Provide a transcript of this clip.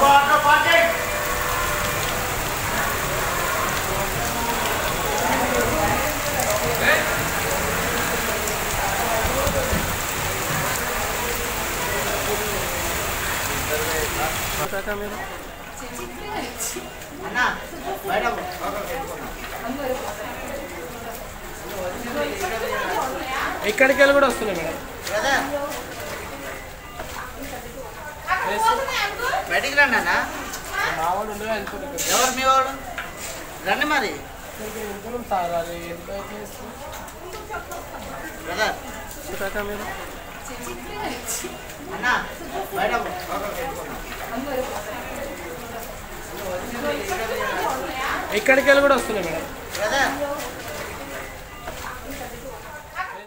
ఎక్కడికి వెళ్ళి కూడా వస్తున్నాయి మేడం బయటికి రండి అన్న మా వాడు ఉండగా వెళ్తున్నాడు ఎవరు మీ వాడు రండి మరి ఇక్కడికి వెళ్తున్నాం సార్ అది ఎంత చేస్తాం బ్రదర్ మీరు అన్న బయట ఎక్కడికి వెళ్ళి కూడా వస్తున్నాయి మేడం బ్రదర్